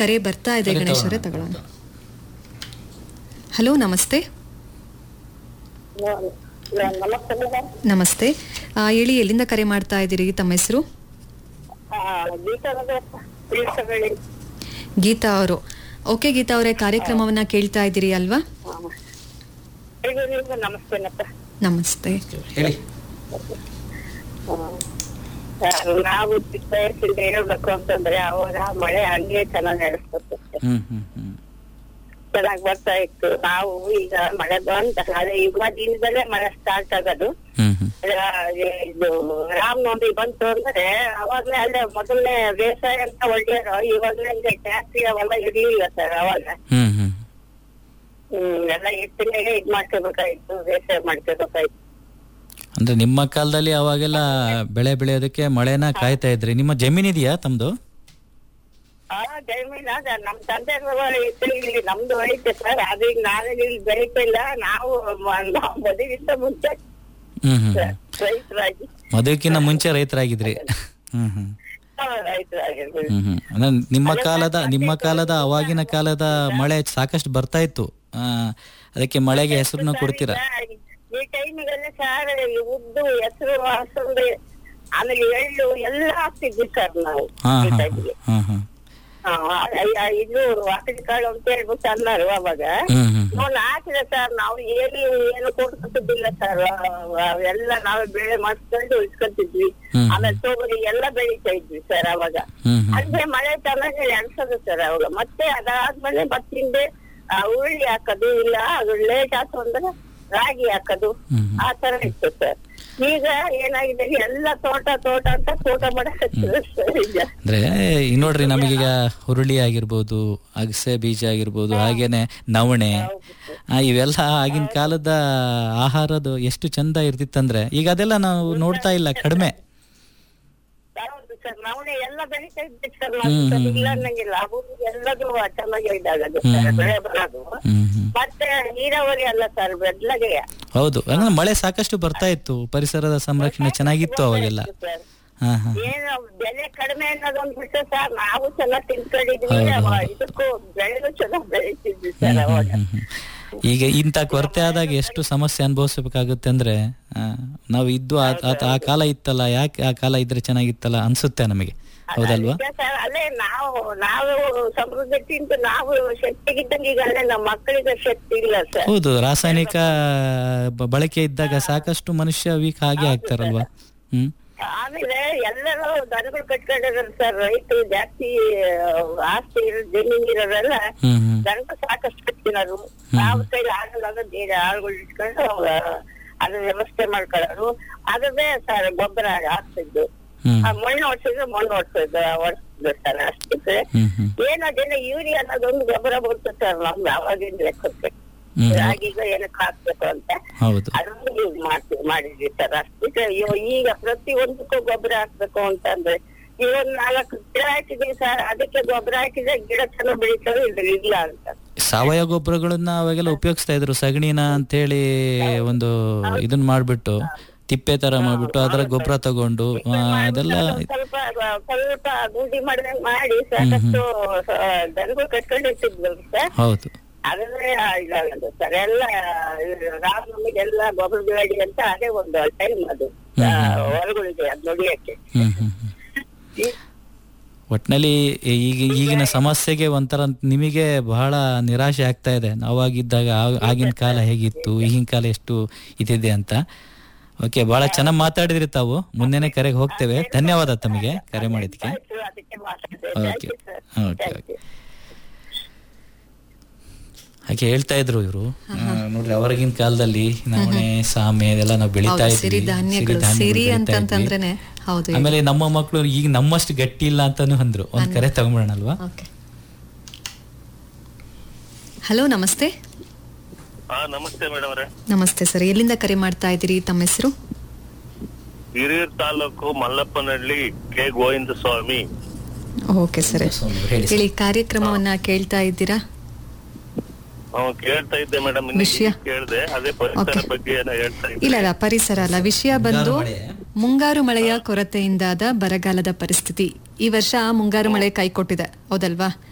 ಕರೆ ಬರ್ತಾ ಇದೆ ಕರೆ ಗಣೇಶ್ ಅವರೇ ತಗೊಳ್ಳೋಣ. ತಗೊಳ್ಳೋಣ ಹಲೋ ನಮಸ್ತೆ ನಮಸ್ತೆ ಮೇಡಮ್ ನಮಸ್ತೆ ಆ, ಹೇಳಿ ಎಲ್ಲಿಂದ ಕರೆ ಮಾಡ್ತಾ ಇದ್ದೀರಿ ತಮ್ಮ ಹೆಸರು ಗೀತಾನಗರ ತಿಳಿಸಬೇಡಿ ಗೀತಾ ಅವರು ಓಕೆ ಗೀತಾ ಅವರೇ ಕಾರ್ಯಕ್ರಮವನ್ನ ಕೇಳ್ತಾ ಇದ್ದೀರಿ ಅಲ್ವಾ ಎಲ್ಲರಿಗೂ ನಮಸ್ತೆನಪ್ಪ ನಮಸ್ತೆ ಹೇಳಿ ನಾವು ಚಿಕ್ಕ ವಯಸ್ಸಿಂದ ಹೇಳ್ಬೇಕು ಅಂತಂದ್ರೆ ಅವಾಗ ಮಳೆ ಹಂಗೆ ಚೆನ್ನಾಗಿ ನಡೆಸ್ಬೇಕು ಹ್ಮ್ ಹ್ಮ್ ಹ್ಮ್ ಚೆನ್ನಾಗಿ ಬರ್ತಾ ಇತ್ತು ನಾವು ಈಗ ಮಳೆ ಬಂತ ಅದೇ ಯುಗ ದಿನದಲ್ಲೇ ಮಳೆ ಸ್ಟಾರ್ಟ್ ಆಗೋದು ಹ್ಮ್ ಹ್ಮ್ ಆ, ಇದು ರಾಮನವಮಿ ಬಂತು ಅಂದ್ರೆ ಅವಾಗ್ಲೇ ಅಲ್ಲೇ ಮೊದಲನೇ ಬೇಸಾಯ ಅಂತ ಒಳ್ಳೆಯರು ಇವಾಗ್ಲೇ ಹಿಂಗೆ ಟ್ಯಾಕ್ಸಿ ಅವೆಲ್ಲ ಇರ್ಲಿಲ್ಲ ಸರ್ ಅವಾಗ ಹ್ಮ್ ಹ್ಮ್ ಹ್ಮ್ ಎಲ್ಲ ಎತ್ತಿನಾಗೆ ಇದ್ ಮಾಡ್ಕೋಬೇಕಾಯ್ತು ಬೇಸಾಯ ಮಾಡ್ಕೋಬೇಕಾಯ್ತು ಅಂದ್ರೆ ನಿಮ್ಮ ಕಾಲದಲ್ಲಿ ಅವಾಗೆಲ್ಲ ಬೆಳೆ ಬೆಳೆಯೋದಕ್ಕೆ ಮಳೆನ ಕಾಯ್ತಾ ಇದ್ರಿ ನಿಮ್ಮ ಜಮೀನ್ ಇದೆಯಾ ತಮ್ದು ಆ ಜಮೀನ್ ಅದ ನಮ್ ತಂದೆ ಇಲ್ಲಿ ನಮ್ದು ಐತೆ ಸರ್ ಅದು ಈಗ ನಾವೇ ಇಲ್ಲಿ ಬೆಳಿತಿಲ್ಲ ನಾವು ಮ- ನಾವು ಮದುವೆಗಿಂತ ಮುಂಚೆ ಹ್ಮ್ ಹ್ಮ್ ರೈತರಾಗಿ ಮದುವೆಕ್ಕಿಂತ ಮುಂಚೆ ರೈತರಾಗಿದ್ರಿ ಹ್ಮ್ ಹ್ಮ್ ಆ, ರೈತರಾಗಿರ್ಬೋದು ಹ್ಮ್ ಹ್ಮ್ ಅಂದ್ರೆ ನಿಮ್ಮ ಕಾಲದ ನಿಮ್ಮ ಕಾಲದ ಅವಾಗಿನ ಕಾಲದ ಮಳೆ ಸಾಕಷ್ಟು ಬರ್ತಾ ಇತ್ತು ಆ, ಅದಕ್ಕೆ ಮಳೆಗೆ ಹೆಸರನ್ನು ಕೊಡ್ತೀರಾ ಈ ಟೈಮಿಗೆಲ್ಲ ಸರ್ ಈ ಉದ್ದು ಹೆಸರು ಹಸಂದು ಆಮೇಲೆ ಎಳ್ಳು ಎಲ್ಲ ಹಾಕ್ತಿದ್ವಿ ಸರ್ ನಾವು ಹಾ ಈ ಹಾ ಟೈಮಿಗೆ ಹಾ ಹಾ ಹಾ, ಐ- ಐ- ಇದು ವಾಕಡಿ ಕಾಳು ಅಂತ ಹೇಳ್ಬಿಟ್ಟು ಅన్నారు ಅವಾಗ ಹ್ಮ್ ಹ್ಮ್ ನಾವು ಹಾಕಿದೆ ಸರ್ ನಾವು ಏನು ಏನು ಕೊಡ್ಕೊತಿದ್ದಿಲ್ಲ ಸರ್ ಎಲ್ಲ ನಾವು ಬೆಳೆ ಮಾಡ್ಕೊಂಡು ಇಟ್ಕೊತಿದ್ವಿ ಹ್ಮ್. ಆಮೇಲೆ ತೊಗರಿ ಎಲ್ಲ ಬೆಳಿತಾ ಇದ್ವಿ ಸರ್ ಅವಾಗ ಹ್ಮ್ ಹ್ಮ್ ಅಂದ್ರೆ ಮಳೆ ಚೆನ್ನಾಗಿ ಅನ್ಸೋದು ಸರ್ ಅವಾಗ ಮತ್ತೆ ಅದಾದ್ಮೇಲೆ ಮತ್ತಿಂದೆ ಆ, ಉಳ್ಳಿ ಹಾಕೋದು ಇಲ್ಲ ಅದು ಲೇಟ್ ಆಯ್ತು ಅಂದ್ರೆ ರಾಗಿ ಹಾಕೋದು ಹ್ಮ್ ಆ ತರ ಇತ್ತು ಸರ್ ಈಗ ಏನಾಗಿದೆ ಎಲ್ಲ ತೋಟ ತೋಟ ಅಂತ ತೋಟ ಮಾಡಕ್ಕೆ ಸರ್ ಈಗ ಅಂದ್ರೆ ಈಗ ನೋಡ್ರಿ ನಮಗೀಗ ಹುರುಳಿ ಆಗಿರ್ಬೋದು ಅಗಸೆ ಬೀಜ ಆಗಿರ್ಬೋದು ಹಾಗೇನೆ ನವಣೆ ಆ, ಇವೆಲ್ಲ ಆಗಿನ ಕಾಲದ ಆಹಾರದು ಎಷ್ಟು ಚಂದ ಇರ್ತಿತ್ತಂದ್ರೆ ಈಗ ಅದೆಲ್ಲ ನಾವು ನೋಡ್ತಾ ಇಲ್ಲ ಕಡಿಮೆ ಹೌದು ಸರ್ ನವಣೆ ಎಲ್ಲ ಬೆಳಿತಾ ಇದ್ದೆ ಸರ್ ನಾನು ಸರ್ ಇಲ್ಲ ಅನ್ನಂಗಿಲ್ಲ ಅವು ಎಲ್ಲದೂ ಚೆನ್ನಾಗಿ ಇದಾಗದು ಸರ್ ಬೆಳೆ ಬರೋದು ಹ್ಮ್ ಹ್ಮ್ ಮತ್ತೆ ನೀರಾವರಿ ಅಲ್ಲ ಸರ್ ಬೆಡ್ಲಗೆ ಹೌದು ಅಂದ್ರೆ ಮಳೆ ಸಾಕಷ್ಟು ಬರ್ತಾ ಇತ್ತು ಪರಿಸರದ ಸಂರಕ್ಷಣೆ ಚೆನ್ನಾಗಿತ್ತು ಅವಾಗೆಲ್ಲ ಸರ್ ಹಾ ಹಾ ಏನು ಬೆಲೆ ಕಡಿಮೆ ಅನ್ನೋದೊಂದು ಬಿಟ್ಟು ಸರ್ ನಾವು ಚೆನ್ನಾಗಿ ತಿನ್ಕೊಂಡಿದ್ವಿ ಅವ- ಇದಕ್ಕೂ ಬೆಳೆನೂ ಚೆನ್ನಾಗಿ ಬೆಳಿತಿದ್ವಿ ಸರ್ ಅವಾಗ ಹ್ಮ್, ಹ್ಮ್. ಈಗ ಇಂಥ ಕೊರತೆ ಆದಾಗ ಎಷ್ಟು ಸಮಸ್ಯೆ ಅನುಭವಿಸಬೇಕಾಗುತ್ತೆ ಅಂದ್ರೆ ಆ, ನಾವು ಇದ್ದು ಆ- ಆ- ಆ ಕಾಲ ಇತ್ತಲ್ಲ ಯಾಕೆ ಆ ಕಾಲ ಇದ್ರೆ ಚೆನ್ನಾಗಿತ್ತಲ್ಲ ಅನ್ಸುತ್ತೆ ನಮಗೆ ಹೌದಲ್ವಾ ನಿಜ ಸರ್ ಅಲ್ಲೇ ನಾವು ನಾವು ಸಮೃದ್ಧಿ ತಿಂದು ನಾವು ಶಕ್ತಿಗಿದ್ದಂಗೆ ಈಗ ಅಲ್ಲೇ ನಮ್ಮ ಮಕ್ಕಳಿಗೆ ಶಕ್ತಿ ಇಲ್ಲ ಸರ್ ಹೌದು ರಾಸಾಯನಿಕ ಬ- ಬಳಕೆ ಇದ್ದಾಗ ಸಾಕಷ್ಟು ಮನುಷ್ಯ ವೀಕ್ ಹಾಗೆ ಆಗ್ತಾರಲ್ವಾ ಹ್ಮ್ ಆಮೇಲೆ ಎಲ್ಲರೂ ದನಗಳು ಕಟ್ಕೊಂಡಿರೋರು ಸರ್ ರೈತರು ಜಾಸ್ತಿ ಆ, ಆಸ್ತಿ ಇರೋ ಜಮೀನ್ ಇರೋರೆಲ್ಲ ಹ್ಮ್ ಹ್ಮ್ ದನಗಳು ಸಾಕಷ್ಟು ಕಟ್ತಿರೋರು ಯಾವ ಕೈಲಿ ಆಗಲ್ಲ ಅಂದ್ರೆ ಬೇರೆ ಆಳುಗಳು ಇಟ್ಕೊಂಡು ಆ, ಅದ್ರ ವ್ಯವಸ್ಥೆ ಮಾಡ್ಕೊಳ್ಳೋರು ಅದನ್ನೇ ಸರ್ ಗೊಬ್ಬರ ಹಾಕ್ತಿದ್ದು ಹ್ಮ್ ಆ ಮಣ್ಣು ಹೊಡ್ಸಿದ್ರೆ ಮಣ್ಣು ಹೊಡ್ಸಿದ್ದು ಹೊಡ್ಸಿದ್ರು ಸರ್ ಅಷ್ಟಕ್ಕೆ ಹ್ಮ್ ಹ್ಮ್ ಏನದೇನ ಯೂರಿಯಾ ಅನ್ನೋದೊಂದು ಗೊಬ್ಬರ ಬರುತ್ತೆ ಸರ್ ನಮ್ದು ಅವಾಗಿನ ಲೆಕ್ಕಕ್ಕೆ ಹ್ಮ್ ರಾಗಿಗ ಏನಕ್ಕೆ ಹಾಕ್ಬೇಕು ಅಂತ ಹೌದು ಅದನ್ನು ಯೂಸ್ ಮಾಡ್ತೀವಿ ಮಾಡಿದ್ವಿ ಸರ್ ಅಷ್ಟಕ್ಕೆ ಇವ- ಈಗ ಪ್ರತಿ ಒಂದಕ್ಕೂ ಗೊಬ್ಬರ ಹಾಕ್ಬೇಕು ಅಂತಂದ್ರೆ ಇವಾಗ ನಾಲ್ಕು ಗಿಡ ಹಾಕಿದೀವಿ ಸರ್ ಅದಕ್ಕೆ ಗೊಬ್ಬರ ಹಾಕಿದ್ರೆ ಗಿಡ ಚೆನ್ನಾಗಿ ಬೆಳೀತವೆ ಇಲ್ಲ ಇಲ್ಲ ಅಂತ ಸಾವಯವ ಗೊಬ್ಬರಗಳನ್ನ ಅವಾಗೆಲ್ಲ ಉಪಯೋಗಿಸ್ತಾ ಇದ್ರು ಸಗಣಿನ ಅಂತೇಳಿ ಒಂದು ಇದನ್ನ ಮಾಡ್ಬಿಟ್ಟು ತಿಪ್ಪೆ ತರ ಮಾಡ್ಬಿಟ್ಟು ಅದರ ಗೊಬ್ಬರ ತಗೊಂಡು ಆ, ಅದೆಲ್ಲ ಸ್ವಲ್ಪ ಸ್ವಲ್ಪ ಗುಂಡಿ ಮಾಡಿದಂಗ್ ಮಾಡಿ ಸಾಕಷ್ಟು ದನಗಳು ಕಟ್ಕೊಂಡಿರ್ತಿದ್ವಲ್ಲ ಸರ್ ಹೌದು ಅದನ್ನೇ ಇದಾಗದು ಸರ್ ಎಲ್ಲ ರಾಮನಮಿಗೆಲ್ಲ ಗೊಬ್ಬರ ಬೇಡಿ ಅಂತ ಅದೇ ಒಂದು ಟೈಮ್ ಅದು ಆ, ಹೊರಗಳಿಗೆ ಅದ್ ನುಡಿಯಕ್ಕೆ ಹ್ಮ್ ಹ್ಮ್ ಹ್ಮ್ ಒಟ್ನಲ್ಲಿ ಈಗ ಈಗಿನ ಸಮಸ್ಯೆಗೆ ಒಂಥರ ನಿಮಗೆ ಬಹಳ ನಿರಾಶೆ ಆಗ್ತಾ ಇದೆ ಅವಾಗಿದ್ದಾಗ ಆ- ಆಗಿನ ಕಾಲ ಹೇಗಿತ್ತು ಈಗಿನ ಕಾಲ ಎಷ್ಟು ಇದಿದೆ ಅಂತ ಓಕೆ ಬಹಳ ಚೆನ್ನಾಗಿ ಮಾತಾಡಿದ್ರಿ ತಾವು ಮುಂದೆನೆ ಕರೆಗೆ ಹೋಗ್ತೇವೆ ಧನ್ಯವಾದ ತಮಗೆ ಕರೆ ಮಾಡಿದ್ದಕ್ಕೆ ಆಯ್ತು, ಅದಕ್ಕೆ ಮಾತಾಡ್ದೆ. Okay Thank you, sir. Okay Thank okay you. ಹಾಗೆ ಹೇಳ್ತಾ ಇದ್ರು ಇವರು ನೋಡ್ರಿ ಅವರಿಗಿನ ಕಾಲದಲ್ಲಿ ನವಣೆ ಸಾಮೆ ಇದೆಲ್ಲ ನಾವು ಬೆಳಿತಾ ಹೌದು ಇದ್ವಿ ಸಿರಿಧಾನ್ಯಗಳು ಸಿರಿಧಾನ್ಯಗಳು ಸಿರಿ ಬೆಳಿತಾ ಅಂತಂತಂದ್ರೇನೆ ಇದ್ವಿ. ಹೌದು ಆಮೇಲೆ ನಮ್ಮ ಮಕ್ಕಳು ಈಗ ನಮ್ಮಷ್ಟು ಗಟ್ಟಿ ಇಲ್ಲ ಅಂತಾನು ಅಂದ್ರು ಒಂದ್ ಕರೆ ತಗೊಂಬಿಡೋಣಲ್ವಾ ಓಕೆ ಹಲೋ ನಮಸ್ತೆ ಹಾ ನಮಸ್ತೆ ಮೇಡಮ್ ಅವರೇ ನಮಸ್ತೆ ಸರ್ ಎಲ್ಲಿಂದ ಕರೆ ಮಾಡ್ತಾ ಇದ್ದೀರಿ ತಮ್ಮ ಹೆಸರು Hiriyur taluk Mallappanahalli K Govinda Swamy okay sir Swamy ಅವ್ರು ಹೇಳಿ ಸರ್. ಹೇಳಿ ಕಾರ್ಯಕ್ರಮವನ್ನ ಕೇಳ್ತಾ ಇದ್ದೀರಾ ಅವ್ನು ಕೇಳ್ತಾ ಇದ್ದೆ ಮೇಡಮ್ ವಿಷಯ? ಕೇಳ್ದೆ ಅದೇ ಪರಿಸರ Okay. ಬಗ್ಗೆ ಏನೋ ಹೇಳ್ತಾ ಇದ್ದೆ ಇಲ್ಲ ಇಲ್ಲ ಪರಿಸರ ಅಲ್ಲ ವಿಷಯ ಬಂದು ಮುಂಗಾರು ಮಳೆ. ಮುಂಗಾರು ಮಳೆಯ ಕೊರತೆಯಿಂದಾದ ಬರಗಾಲದ ಪರಿಸ್ಥಿತಿ ಈ ವರ್ಷ ಮುಂಗಾರು ಮಳೆ ಕೈ ಕೊಟ್ಟಿದೆ ಹೌದಲ್ವಾ